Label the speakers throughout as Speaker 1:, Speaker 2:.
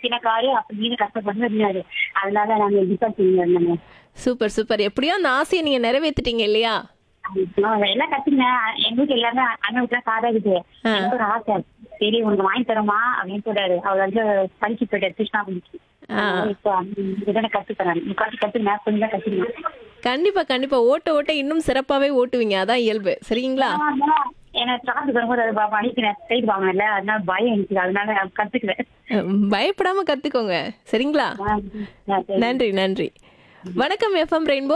Speaker 1: பிணக்காரு அப்படின்னு கஷ்டப்பட்டு இருந்தாரு அதனால நாங்க டிபார்ட்மெண்ட் இருந்தோங்க
Speaker 2: சூப்பர் சூப்பர் எப்படியோ அந்த ஆசையை நீங்க நிறைவேத்திட்டீங்க இல்லையா
Speaker 1: நான் எல்லாம் கத்துனேன் எங்க வீட்டுல எல்லாமே அண்ணன் வீட்டுல காதாகுது
Speaker 2: ஆ.
Speaker 1: எனக்கு ஒரு ஆசை சரி உனக்கு வாங்கி தரோமா அப்படின்னு சொல்றாரு அவர் வந்து படிச்சு போயிட்டாரு கிருஷ்ணாபுரிக்கு
Speaker 2: ஆ.
Speaker 1: இப்போ இதனை கத்துக்கிறேன் முக்காசி கத்துனேன் கொஞ்சம் தான் கத்துக்கிறேன்
Speaker 2: கண்டிப்பா கண்டிப்பா ஓட்ட ஓட்ட இன்னும் சிறப்பாவே ஓட்டுவீங்க அதான் இயல்பு சரிங்களா
Speaker 1: எனக்கு டிராஃபிக் வரும்போது அதை ப- பண்ணிக்கிறேன் சைடு வாங்கினேன்ல அதனால பயம் எனக்கு அதனால நான் கத்துக்கிறேன்
Speaker 2: அஹ், பயப்படாம கத்துக்கோங்க சரிங்களா
Speaker 1: ஆ, ஆ, சரி.
Speaker 2: நன்றி நன்றி வணக்கம் எஃப்எம் ரெயின்போ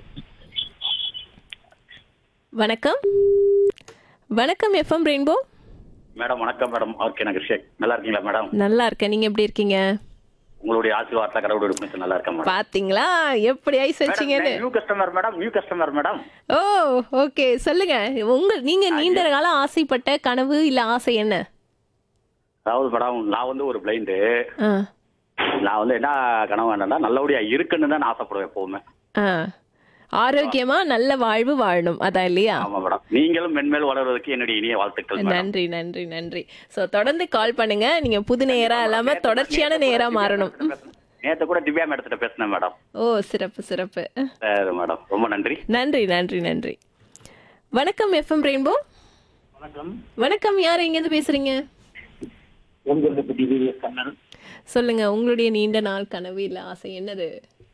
Speaker 2: வணக்கம் வணக்கம் எஃப்எம் ரெயின்போ
Speaker 3: மேடம் வணக்கம் மேடம் ஓகே எனக்கு ஷேக் நல்லா இருக்கீங்களா மேடம்
Speaker 2: நல்லா இருக்கேன் நீங்க எப்படி இருக்கீங்க
Speaker 3: உங்களுடைய ஆசீர்வாதத்தில் கடவுள் விடுப்பு நல்லா இருக்கேன் மேடம்
Speaker 2: பாத்தீங்களா எப்படி ஐஸ் வச்சீங்கன்னு
Speaker 3: new customer madam new customer madam
Speaker 2: oh okay சொல்லுங்க உங்க நீங்க நீண்ட காலம் ஆசைப்பட்ட கனவு இல்ல ஆசை என்ன
Speaker 3: அதாவது மேடம் நான் வந்து ஒரு பிளைண்டு
Speaker 2: ஆ,
Speaker 3: நான் வந்து என்ன கனவு வேண்டாம்னா நல்லபடியா இருக்குன்னு தான் நான் ஆசைப்படுவேன் எப்பவுமே
Speaker 2: ஆ. ஆரோக்கியமா நல்ல வாழ்வு வாழணும் அதான் இல்லையா
Speaker 3: ஆமா மேடம் நீங்களும் மென்மேல் வளர்வதற்கு என்னுடைய இனிய வாழ்த்துக்கள் மேடம்
Speaker 2: நன்றி நன்றி நன்றி சோ தொடர்ந்து கால் பண்ணுங்க நீங்க புது நேரா இல்லாம தொடர்ச்சியான நேரா மாறணும் ம்.
Speaker 3: நேத்து கூட திவ்யா மேடத்திட்ட பேசினேன் மேடம்
Speaker 2: ஓ சிறப்பு சிறப்பு
Speaker 3: சரி மேடம் ரொம்ப நன்றி
Speaker 2: நன்றி நன்றி நன்றி வணக்கம் எஃப்எம் ரெயின்போ
Speaker 4: வணக்கம்
Speaker 2: வணக்கம் யார் எங்கேருந்து பேசுறீங்க
Speaker 4: உங்களை பற்றி கண்ணன்
Speaker 2: சொல்லுங்க உங்களுடைய நீண்ட நாள் கனவு இல்ல ஆசை என்னது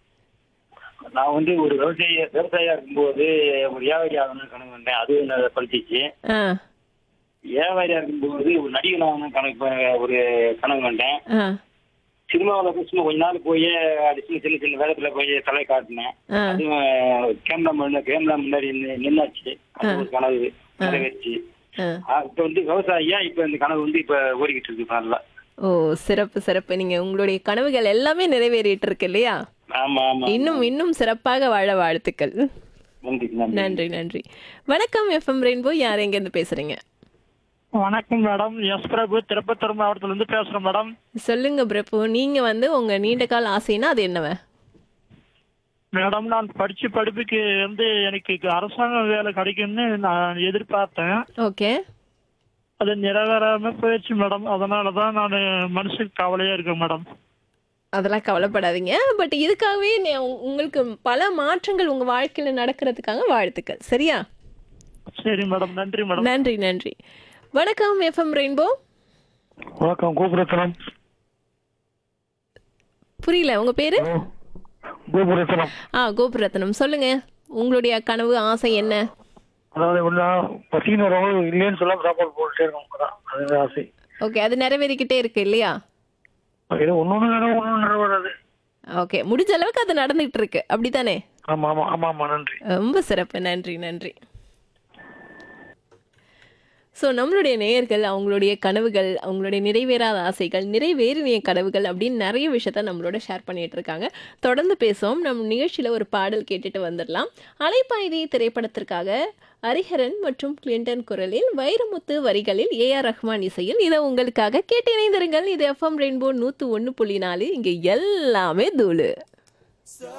Speaker 4: நான் வந்து ஒரு விவசாய விவசாயியா இருக்கும்போது ஒரு வியாபாரி ஆகணும்னு கனவு வந்தேன் அது நான் படிச்சிச்சு
Speaker 2: ஆ
Speaker 4: வியாபாரியா இருக்கும்போது ஒரு நடிகன் ஆகணும் கணக்கு ஒரு கனவு கண்டேன்
Speaker 2: ஆ
Speaker 4: சினிமாவில் சும்மா கொஞ்ச நாள் போய் அது சின்ன சின்ன சின்ன வேகத்துல போய் தலை காட்டினேன்
Speaker 2: ஆ
Speaker 4: அதுவும் கேமரா முன்ன கேமரா முன்னாடி நின்னு- நின்னாச்சு அது ஒரு கனவு நிறைவேறிச்சு
Speaker 2: ஆ
Speaker 4: இப்ப வந்து விவசாயியா இப்ப இந்த கனவு வந்து இப்ப ஓடிக்கிட்டு இருக்கு நல்லா
Speaker 2: ஓ சிறப்பு சிறப்பு நீங்க உங்களுடைய கனவுகள் எல்லாமே நிறைவேறிட்டு இருக்கு இல்லையா
Speaker 4: ஆமா ஆமா
Speaker 2: இன்னும் இன்னும் சிறப்பாக வாழ வாழ்த்துக்கள்
Speaker 4: நன்றி நன்றி
Speaker 2: நன்றி நன்றி வணக்கம் எஃப்எம் ரெயின்போ யார் எங்க இருந்து பேசுறீங்க
Speaker 5: வணக்கம் மேடம் எஸ் பிரபு திருப்பத்தூர் மாவட்டத்துல இருந்து பேசுறேன் மேடம்
Speaker 2: சொல்லுங்க பிரபு நீங்க வந்து உங்க நீண்ட கால ஆசைனா அது என்னவ
Speaker 5: மேடம் நான் படிச்ச படிப்புக்கு வந்து எனக்கு அரசாங்க வேலை கிடைக்கும்னு நான் எதிர்பார்த்தேன்
Speaker 2: ஓகே
Speaker 5: அது நிறைவேறாம போயிடுச்சு மேடம் அதனால தான் நான் மனசுக்கு கவலையா இருக்கேன் மேடம்
Speaker 2: அதெல்லாம் கவலைப்படாதீங்க பட் இதுக்காகவே நே- உ- உங்களுக்கு பல மாற்றங்கள் உங்க வாழ்க்கையில நடக்கிறதுக்காக வாழ்த்துக்கள் சரியா
Speaker 5: சரி மேடம் நன்றி மேடம்
Speaker 2: நன்றி நன்றி வணக்கம் எஃப்எம் ரெயின்போ
Speaker 5: வணக்கம் கோபுரத்தனம்
Speaker 2: புரியல உங்க பேரு
Speaker 5: கோபுரத்தனம்
Speaker 2: ஆ கோபுரத்னம் சொல்லுங்க உங்களுடைய கனவு ஆசை என்ன
Speaker 5: அதாவது ஒன்றா பசின்னு வரவங்க இல்லைன்னு சொல்லாம சாப்பாடு போட்டுட்டே இருக்கோம் தான் அது ஆசை
Speaker 2: ஓகே அது நிறைவேறிக்கிட்டே இருக்கு இல்லையா
Speaker 5: இது ஒன்னொன்னு நேரம் ஒன்னொன்று நிறைவேறாது
Speaker 2: ஓகே முடிஞ்ச அளவுக்கு அது நடந்துகிட்டு இருக்கு அப்படித்தானே
Speaker 5: ஆமா ஆமா ஆமா ஆமா நன்றி
Speaker 2: ரொம்ப சிறப்பு நன்றி நன்றி ஸோ நம்மளுடைய நேயர்கள் அவங்களுடைய கனவுகள் அவங்களுடைய நிறைவேறாத ஆசைகள் நிறைவேறிய கனவுகள் அப்படின்னு நிறைய விஷயத்த நம்மளோட ஷேர் பண்ணிட்டு இருக்காங்க தொடர்ந்து பேசுவோம் நம்ம நிகழ்ச்சியில் ஒரு பாடல் கேட்டுட்டு வந்துடலாம் அலைப்பாய்தி திரைப்படத்திற்காக ஹரிஹரன் மற்றும் கிளின்டன் குரலில் வைரமுத்து வரிகளில் ஏ ஆர் ரஹ்மான் இசையில் இதை உங்களுக்காக கேட்டு இணைந்திருங்கள் இது எஃப்எம் ரெயின்போ நூற்று ஒன்று புள்ளி நாலு இங்கே எல்லாமே தூளு